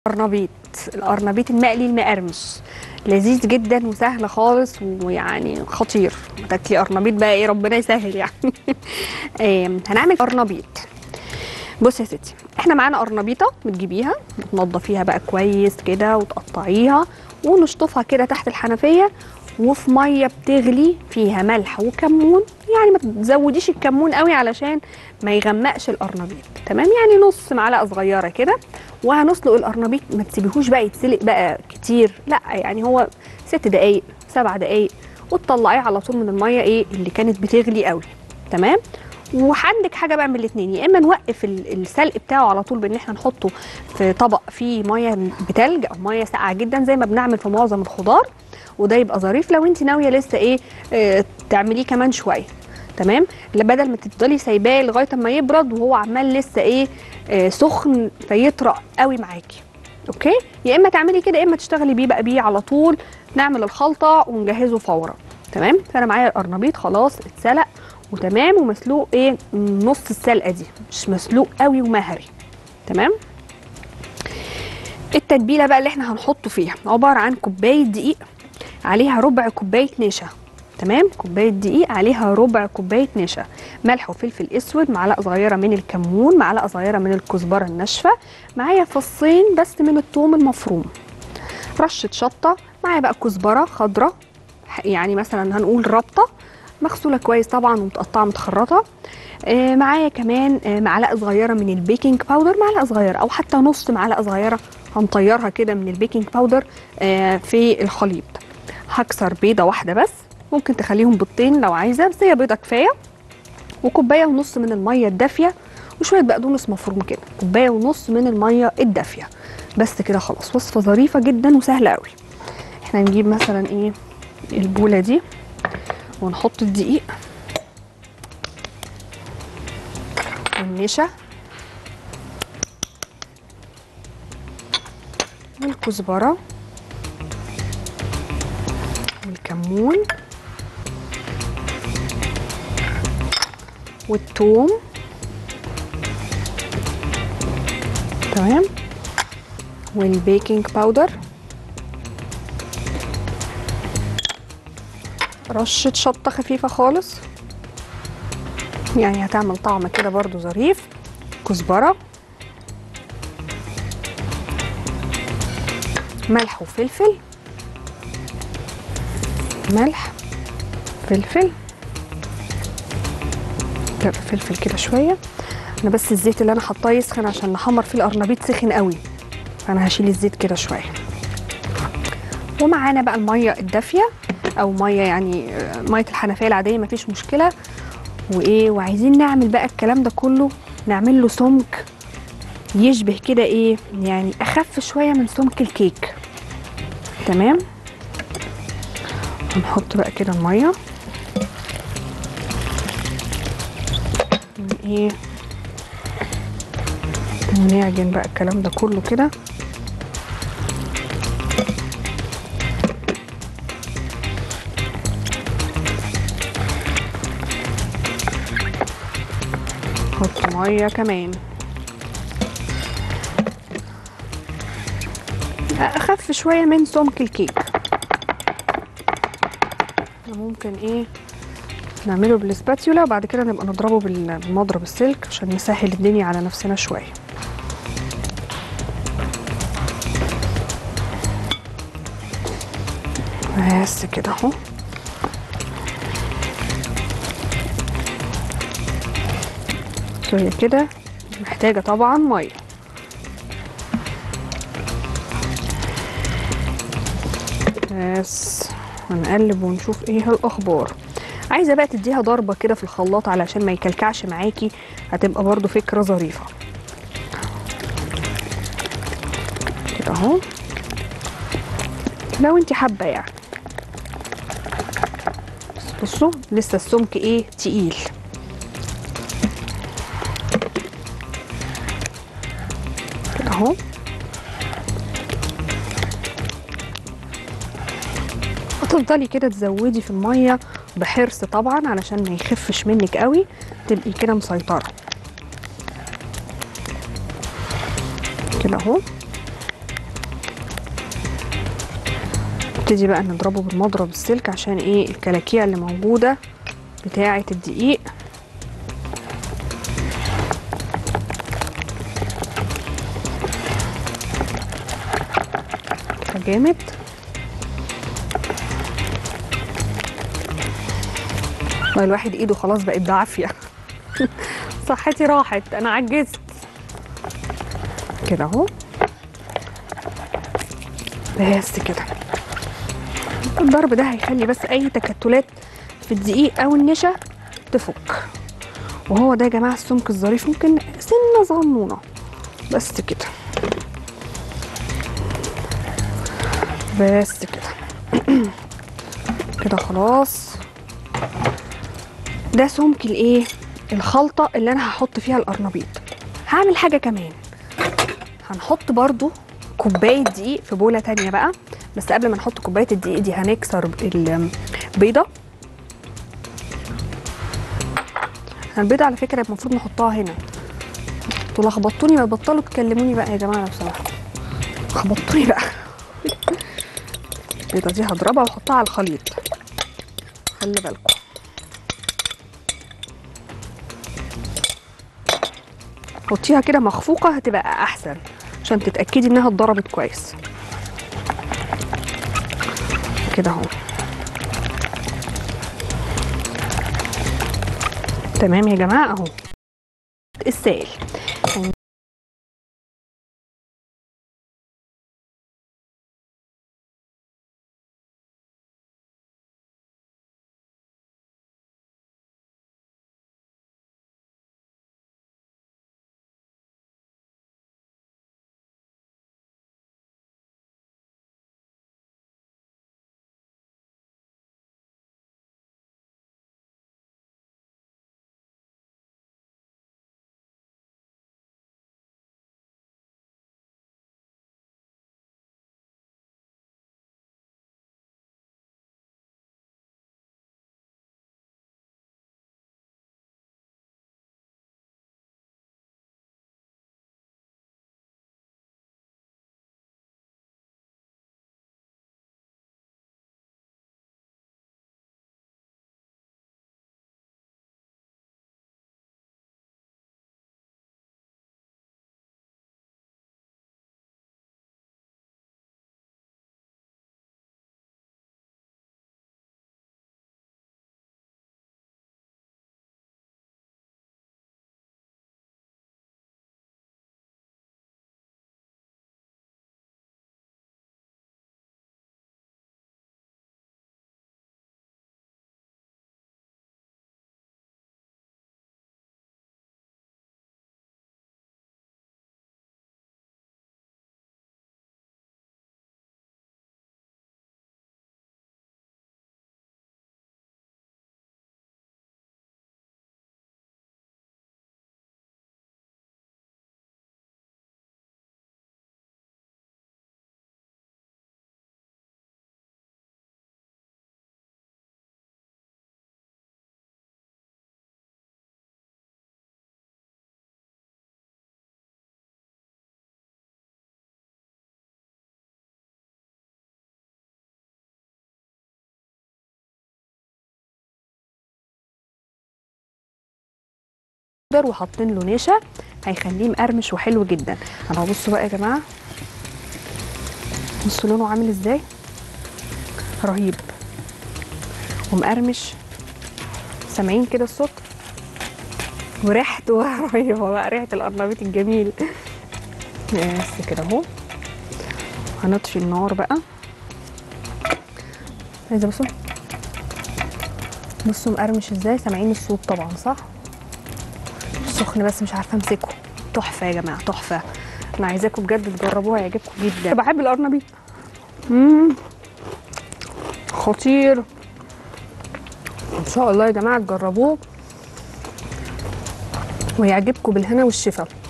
القرنبيط القرنبيط المقلي المقرمش لذيذ جدا وسهل خالص ويعني خطير تاكلي قرنبيط بقى ايه ربنا يسهل يعني آم، هنعمل قرنبيط بصي يا ستي احنا معانا قرنبيطه بتجيبيها تنضفيها بقى كويس كده وتقطعيها ونشطفها كده تحت الحنفيه وفي ميه بتغلي فيها ملح وكمون يعني ما تزوديش الكمون قوي علشان ما يغمقش القرنبيط تمام يعني نص معلقه صغيره كده وهنسلق القرنبيط ما تسيبيهوش بقى يتسلق بقى كتير لا يعني هو ست دقايق سبع دقايق وتطلعيه على طول من الميه ايه اللي كانت بتغلي قوي تمام وعندك حاجه بقى من الاثنين يا اما نوقف ال- السلق بتاعه على طول بان احنا نحطه في طبق فيه ميه بتلج او ميه ساقعه جدا زي ما بنعمل في معظم الخضار وده يبقى ظريف لو انت ناويه لسه ايه آه تعمليه كمان شويه تمام لا بدل ما تفضلي سايباه لغايه اما يبرد وهو عمال لسه ايه آه سخن فيطرق قوي معاكي اوكي يا اما تعملي كده يا اما تشتغلي بيه بقى بيه على طول نعمل الخلطه ونجهزه فورا تمام فانا معايا القرنبيط خلاص اتسلق وتمام ومسلوق ايه نص السلقه دي مش مسلوق قوي ومهري تمام التتبيله بقى اللي احنا هنحطه فيها عباره عن كوبايه دقيق عليها ربع كوبايه نشا تمام كوبايه دقيق عليها ربع كوبايه نشا ملح وفلفل اسود معلقه صغيره من الكمون معلقه صغيره من الكزبره الناشفه معايا فصين بس من الثوم المفروم رشه شطه معايا بقى كزبره خضراء يعني مثلا هنقول ربطه مغسوله كويس طبعا ومتقطعه متخرطه آه، معايا كمان آه، معلقه صغيره من البيكنج باودر معلقه صغيره او حتى نص معلقه صغيره هنطيرها كده من البيكنج باودر آه، في الخليط هكسر بيضه واحده بس ممكن تخليهم بيضتين لو عايزه بس هي بيضه كفايه وكوبايه ونص من الميه الدافيه وشويه بقدونس مفروم كده كوبايه ونص من الميه الدافيه بس كده خلاص وصفه ظريفه جدا وسهله قوي احنا نجيب مثلا ايه البوله دي ونحط الدقيق والنشا والكزبره والكمون والثوم تمام والبيكنج باودر رشة شطة خفيفة خالص يعني هتعمل طعم كده برضو ظريف كزبرة ملح وفلفل ملح فلفل لا فلفل كده شويه انا بس الزيت اللي انا حطاه يسخن عشان نحمر فيه القرنبيط سخن قوي فانا هشيل الزيت كده شويه ومعانا بقى الميه الدافيه او ميه يعني آه، ميه الحنفيه العاديه مفيش مشكله وايه وعايزين نعمل بقى الكلام ده كله نعمل له سمك يشبه كده ايه يعني اخف شويه من سمك الكيك تمام هنحط بقى كده الميه ايه ونعجن بقى الكلام ده كله كده نحط ميه كمان اخف شويه من سمك الكيك ممكن ايه نعمله بالسباتيولا وبعد كده نبقى نضربه بال- بالمضرب السلك عشان نسهل الدنيا على نفسنا شويه بس كده اهو شويه كده محتاجه طبعا ميه بس هنقلب ونشوف ايه الاخبار عايزه بقى تديها ضربه كده في الخلاط علشان ما يكلكعش معاكي هتبقى برضو فكره ظريفه كده اهو لو انت حابه يعني بس بصوا لسه السمك ايه تقيل كده اهو وتفضلي كده تزودي في الميه بحرص طبعا علشان ما يخفش منك قوي تبقي كده مسيطره كده اهو نبتدي بقى نضربه بالمضرب السلك عشان ايه الكلاكيع اللي موجوده بتاعه الدقيق كده جامد والله الواحد ايده خلاص بقت بعافيه صحتي راحت انا عجزت كده اهو بس كده الضرب ده هيخلي بس اي تكتلات في الدقيق او النشا تفك وهو ده يا جماعه السمك الظريف ممكن سنه صغنونه بس كده بس كده كده خلاص ده سمك الايه الخلطه اللي انا هحط فيها القرنبيط هعمل حاجه كمان هنحط برضو كوبايه دقيق في بوله تانية بقى بس قبل ما نحط كوبايه الدقيق دي هنكسر البيضه البيضه على فكره المفروض نحطها هنا انتوا لخبطتوني ما بطلوا تكلموني بقى يا جماعه لو سمحتوا خبطتوني بقى البيضه دي هضربها واحطها على الخليط خلي بالكم حطيها كده مخفوقه هتبقى احسن عشان تتاكدي انها اتضربت كويس كده اهو تمام يا جماعه اهو السائل اخضر وحاطين له نشا هيخليه مقرمش وحلو جدا انا بصوا بقى يا جماعه بصوا لونه عامل ازاي رهيب ومقرمش سامعين كده الصوت وريحته رهيبه بقى ريحه القرنبيط الجميل بس كده اهو هنطفي النار بقى عايزه بصوا بصوا مقرمش ازاي سامعين الصوت طبعا صح سخن بس مش عارفه امسكه تحفه يا جماعه تحفه انا عايزاكم بجد تجربوها هيعجبكم جدا بحب القرنبيط امم خطير ان شاء الله يا جماعه تجربوه ويعجبكم بالهنا والشفا